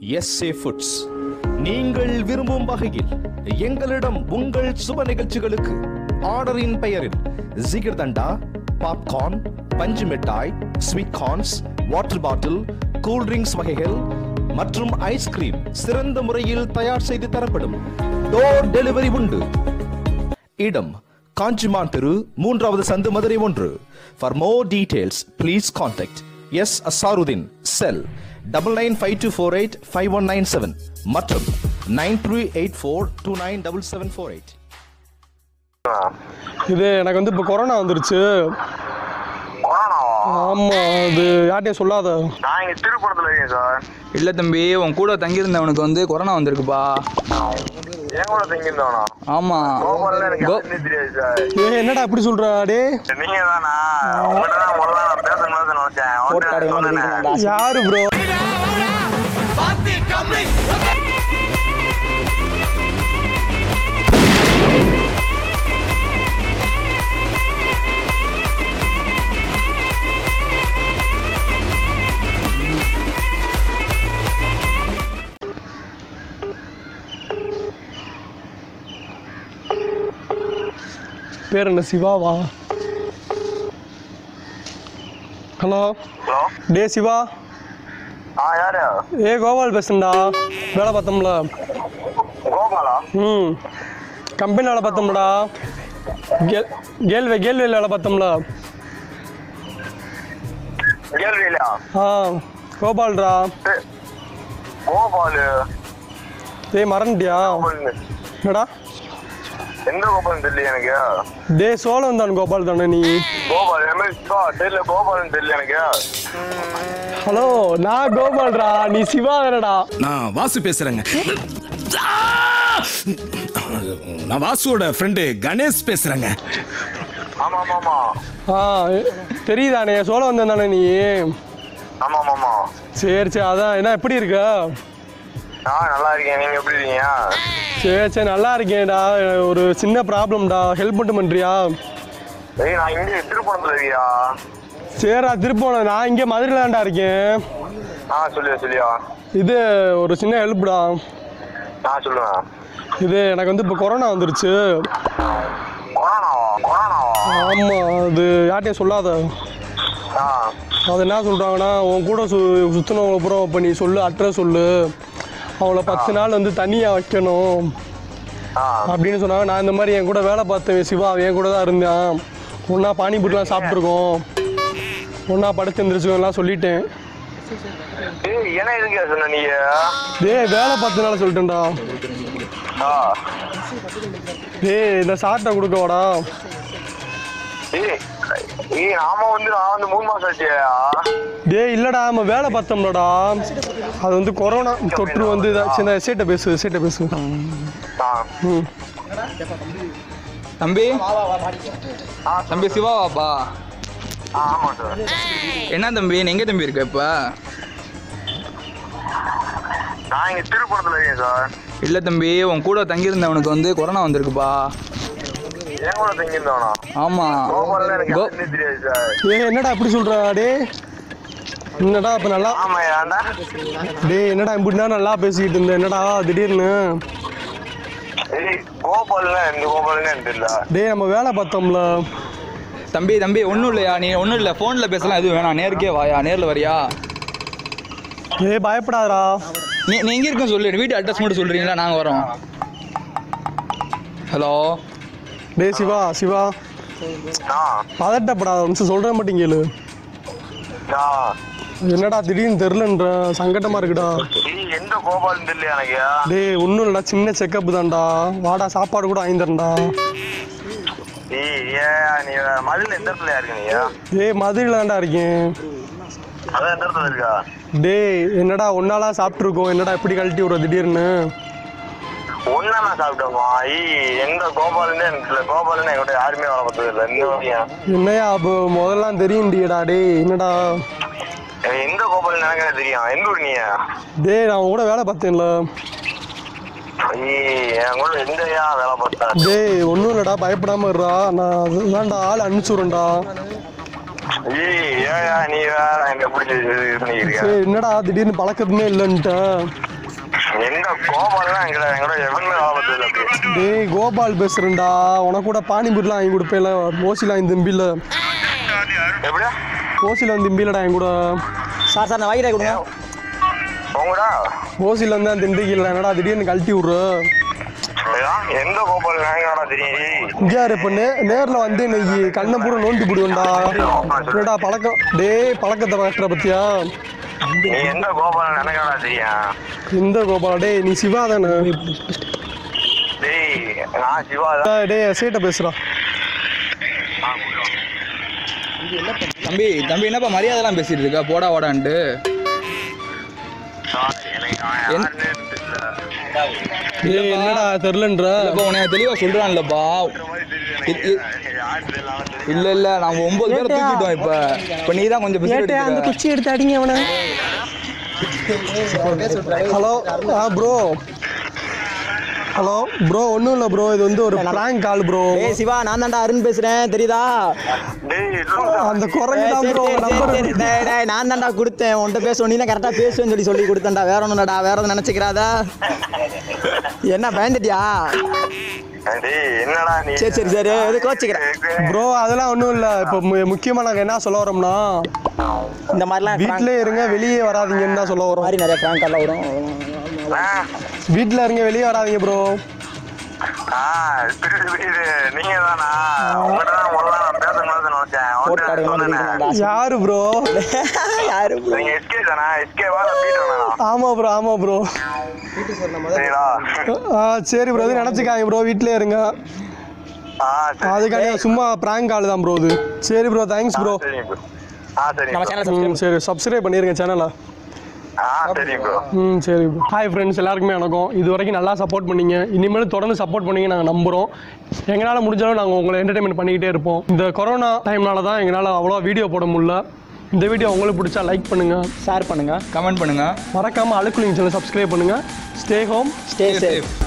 S A foods நீங்கள் விரும்பும் வகையில் எங்களிடம் உங்கள் சுப நிகழ்ச்சிகளுக்கு ஆர்டரின் பெயரில் ஜிகிர்தண்டா பாப்கார்ன் பஞ்சு மிட்டாய் sweet corns water bottle cool drinks வகைகள் மற்றும் ஐஸ்கிரீம் சிறந்த முறையில் தயார் செய்து தரப்படும் டோர் டெலிவரி உண்டு இடம் காஞ்சிமான் தெரு மூன்றாவது சந்து மதுரை ஒன்று for more details please contact S Azharuddin cell double nine five two four eight five one nine seven மற்றும் nine three eight four two nine double seven four eight இது எனக்கு வந்து இப்போ கொரோனா வந்துருச்சு கொரோனாவா ஆமாம் அது யார்ட்டையும் சொல்லாத நான் இங்க திருப்பூரத்துல இருக்கேன் சார் இல்ல தம்பி உன் கூட தங்கியிருந்தவனுக்கு வந்து கொரோனா வந்திருக்குப்பா என் கூட தங்கியிருந்தவனா ஆமா கோபால் எனக்கு கோ- யாருன்னே தெரியாது சார் ஏ என்னடா இப்படி சொல்கிறா டே நீங்க தானா உங்கள்கிட்ட தான் முதல்ல நான் பேசணும்னு நினைச்சேன் வந்து சொன்னேனே. யாரு ப்ரோ பேர் என்ன சிவாவா ஹலோ ஹலோ டே சிவா ஆ யாரு ஏ கோபால் பேசுண்டா வேலை பார்த்தோம்ல கோபாலா ம் கம்பெனி வேலை பார்த்தோம்டா கேள் கேள்வி கேள்வியில் வேலை பார்த்தோம்ல கேள்வியிலா ஆ கோபால்டா ஏய், கோபாலு டேய் மறந்துட்டியா கோபால்னு. என்னடா எந்த கோபால்னு தெரியல எனக்கு டே சோழன் தான் கோபால் தானே நீ கோபால் எம்எஸ்கா தெரியல கோபால்னு தெரியல எனக்கு ஹலோ நான் கோபால்டா நீ சிவா தானடா நான் வாசு பேசுறேங்க நான் வாசுவோட ஃப்ரெண்டு கணேஷ் பேசுறேங்க ஆமா ஆமா ஆமா ஆ தெரியுதானே சோழன் வந்தேன் தானே நீ ஆமா ஆமா ஆமா சரி சரி அதான் என்ன எப்படி இருக்க நான் நல்லா இருக்கேன் நீங்க எப்படி இருக்கீங்க சரி சரி நல்லா இருக்கேன்டா ஒரு சின்ன ப்ராப்ளம்டா ஹெல்ப் மட்டும் பண்ணுறியா ஏய் நான் இங்க திருப்பூரத்துல இருக்கியா சரிடா திருப்போணம் நான் இங்கே மதுரையில் தான்டா இருக்கேன் ஆ சொல்லியா சொல்லியா இது ஒரு சின்ன ஹெல்ப்டா நான் சொல்லுவேன் இது எனக்கு வந்து இப்போ கொரோனா வந்துருச்சு கொரோனாவா கொரோனாவா ஆமாம் அது யார்ட்டையும் சொல்லாத ஆ அது என்ன சொல்கிறாங்கன்னா உன் கூட சு சுற்றினவங்க அப்புறம் இப்போ நீ சொல்லு அட்ரஸ் சொல்லு அவங்கள பத்து நாள் வந்து தனியாக வைக்கணும் ஆ அப்படின்னு சொன்னாங்க நான் இந்த மாதிரி என் கூட வேலை பார்த்தேன் சிவா அவன் என் கூட தான் இருந்தான் ஒன்றா பானிபூரிலாம் சாப்பிட்ருக்கோம் ஒன்றா படுத்து எந்திரிச்சுக்கோலாம் சொல்லிட்டேன் ஏய் என்ன எதுக்கு சொன்ன நீ டேய் வேலை பார்த்தனால சொல்லிட்டேன்டா ஆ டேய் இந்த சாட்டை கொடுக்க வாடா ஏய் ஏய் நாம வந்து நான் வந்து மூணு மாசம் ஆச்சு டேய் இல்லடா நம்ம வேலை பார்த்தோம்லடா அது வந்து கொரோனா தொற்று வந்து இதா- சின்ன சேட்டை பேசு சேட்டை பேசு ஆ ம் தம்பி தம்பி சிவாவாப்பா ஆ ஆமா சார் என்ன தம்பி நீ எங்க தம்பி இருக்க இப்ப நான் இங்க திருப்பூரத்துல இருக்கேன் சார் இல்ல தம்பி உன் கூட தங்கியிருந்தவனுக்கு வந்து கொரோனா வந்திருக்குப்பா என் கூட தங்கியிருந்தவனா ஆமா கோபால் எனக்கு கோ- யாருன்னே தெரியாது சார் ஏய் என்னடா இப்படி சொல்கிறா டேய் என்னடா இப்போ நல்லா ஆமா ஏன்டா டேய் என்னடா இப்படின்னா நல்லா பேசிக்கிட்டு இருந்த என்னடா திடீர்னு ஏய் கோபால்னா எந்த கோபால்னு எனக்கு தெரியல டேய் நம்ம வேலை பார்த்தோம்ல தம்பி தம்பி ஒன்றும் இல்லையா நீ ஒன்றும் இல்லை ஃபோனில் பேசலாம் எதுவும் வேணாம் நேருக்கே வாயா நேரில் வரியா ஏய் பயப்படாதடா நீ நீ எங்கே இருக்குன்னு சொல்லு வீட்டு அட்ரஸ் மட்டும் சொல்கிறீங்களா நாங்கள் வரோம் ஹலோ டேய் சிவா சிவா ஆ பதட்டப்படாத ஒரு நிமிஷம் சொல்கிறேன் மட்டும் கேளு ஆ என்னடா திடீர்னு தெரிலன்ற சங்கட்டமாக இருக்குடா ஏய் எந்த கோபால்னு தெரியல எனக்கு டேய் ஒன்றும் இல்லைடா சின்ன செக்கப் தான்டா வாடா சாப்பாடு கூட வாங்கி தரேன்டா ஏய் ஏன் நீ மதுரை எந்த இடத்துல இருக்கு நீ டேய் மதுரையில் தான்டா இருக்கேன் அதான் எந்த இடத்துல இருக்கா டேய் என்னடா ஒன்னாலாம் சாப்பிட்ருக்கோம் என்னடா இப்படி கழட்டி விடுற திடீர்னு ஒன்னா நான் சாப்பிட்டோமா ஏய் எந்த கோபால்னு எனக்கு தெரியல கோபால்னு என்கிட்ட யாருமே வர பார்த்தது இல்லை இந்த வரையும் என்னையா அப்போ முதல்லாம் தெரியும்டியடா டேய் என்னடா எனக்கு எந்த கோபால்னு எனக்கு என்ன தெரியும் எந்த ஊர் நீ டேய் நான் உன் கூட வேலை பார்த்தேன்ல ஏய் என் கூட எங்கயா வேலை பார்த்தா டேய் ஒன்றும் இல்லைடா பயப்படாம இருடா நான் அதுதான்டா ஆள் அனுப்பிச்சுடுறேன்டா ஏய் ஏயா நீ வேற எங்க பிடிச்சி இது பண்ணிக்கிறீங்க சரி என்னடா திடீர்னு பழக்கத்துமே இல்லைன்ட்ட எங்க கோபால்லாம் எங்க எங்கூட எவனுமே வேலை பார்த்தது இல்லை அப்படி டேய் கோபால் பேசுறேன்டா உனக்கு கூட பானிபூரிலாம் வாங்கி கொடுப்பேல ஓசிலாம் இந்த திம்பியில் எப்படியா ஓசியில் வந்து திம்பிலடா என் கூட சார் சார் நான் வாங்கிட்டே கொடுங்க உங்கடா ஓசியில் வந்து அந்த திண்டிக்கல என்னடா திடீர்னு கழட்டி விட்ற ஐயா, எந்த கோபால் நாங்கடா தெரியும் ஏய். இங்கே யார் இப்போ நே நேரில் வந்து இன்னைக்கு கண்ணை பூரா நோண்டி போடுவேன்டா என்னடா பழக்கம் டேய் பழக்கத்தை மாற்ற பத்தியா நீ எந்த கோபால் எனக்காடா தெரியும் இந்த கோபாலா டேய் நீ சிவா தானே டேய் நான் சிவா தான் டேய், டேய் எஸ்ஐட்ட பேசுகிறா தம்பி தம்பி என்னப்பா மரியாதைலாம் பேசிட்டு இருக்க போடா வாடான்ட்டு எனக்கு அவன் என்- யாருன்னே தெரியல. டேய் என்னடா தெரிலன்ற இல்லப்பா உனக்கு தெளிவா சொல்றான்லப்பா இ- இ- யாருன்னு தெரியல, அவன் தெரியும். இல்ல இல்ல நாங்க ஒன்பது பேரை தூக்கிட்டோம் இப்ப இப்ப நீ தான் கொஞ்சம் ஏட்டே அந்த பிசினஸ் குச்சி எடுத்து அடிங்க அவனை ஹலோ ஆ ப்ரோ ஹலோ ப்ரோ ஒன்றும் இல்லை ப்ரோ இது வந்து ஒரு ப்ராங்க் கால் ப்ரோ டேய் சிவா நான் தான்டா அருண் பேசுறேன் தெரியுதா டேய் லூசா. அந்த குரங்கு டேய், தான் சரி, ப்ரோ சரி, சரி, நம்பர் சரி. டேய், டேய், நான் தான்டா கொடுத்தேன் உன்கிட்ட பேச நீ கரெக்டாக பேசுவேன்னு சொல்லி சொல்லி கொடுத்தேன்டா வேற ஒன்றும்டா வேற ஒன்றும் நினச்சிக்கிறாதா என்ன பயந்துட்டியா டேய் என்னடா நீ சரி சரி சரி இது கோச்சிக்கிறேன் ப்ரோ அதெல்லாம் ஒன்றும் இல்லை இப்போ மு- முக்கியமா நாங்கள் என்ன சொல்ல வரோம்னா இந்த மாதிரிலாம் வீட்டிலே இருங்க வெளியே வராதீங்கன்னு தான் சொல்ல வரோம் மாதிரி நிறைய ஃப்ராங்க் எல்லாம் வரும் ஆ, வீட்டில் இருங்க வெளியே வராதீங்க ப்ரோ ஆ, புரியுது, புரியுது. நீங்க தானா உங்கள்கிட்ட தான் முதல்ல நான் பேசணும்னு நினைச்சேன் போட்டு அவன்கிட்ட காடுங்க சொன்னேனே. யாரு ப்ரோ யாரு bro? நீங்க எஸ்கே தானா எஸ்கேவா இல்லை பீட்டர் தானா ஆமா ப்ரோ ஆமா ப்ரோ சரிங்களா ஆ சரி ப்ரோ இது நினச்சிக்காங்க ப்ரோ வீட்டிலே இருங்க ஆ சரி அதுக்காண்டி சும்மா ப்ராங்க் கால் தான் ப்ரோ இது சரி ப்ரோ தேங்க்ஸ் ப்ரோ சரிங்க ப்ரோ ஆ சரிங்க நம்ம bro. சேனல் ம் சரி சப்ஸ்கிரைப் பண்ணிருங்க சேனலை ஆ சரிங்க ப்ரோ ம் சரி ஹாய் ஃப்ரெண்ட்ஸ் எல்லாருக்குமே வணக்கம் இது வரைக்கும் நல்லா சப்போர்ட் பண்ணீங்க இனிமேல் தொடர்ந்து சப்போர்ட் பண்ணீங்க நாங்கள் நம்புகிறோம் எங்களால் முடிஞ்சாலும் நாங்கள் உங்களை என்டர்டைன்மெண்ட் பண்ணிக்கிட்டே இருப்போம் இந்த கொரோனா டைம்னால தான் எங்களால் அவ்வளோ வீடியோ போட முடியல இந்த வீடியோ உங்களுக்கு பிடிச்சா லைக் பண்ணுங்கள் ஷேர் பண்ணுங்க கமெண்ட் பண்ணுங்க மறக்காமல் அழுக்குலிங் சேனல் சப்ஸ்கிரைப் பண்ணுங்கள் ஸ்டே ஹோம் ஸ்டே சேஃப்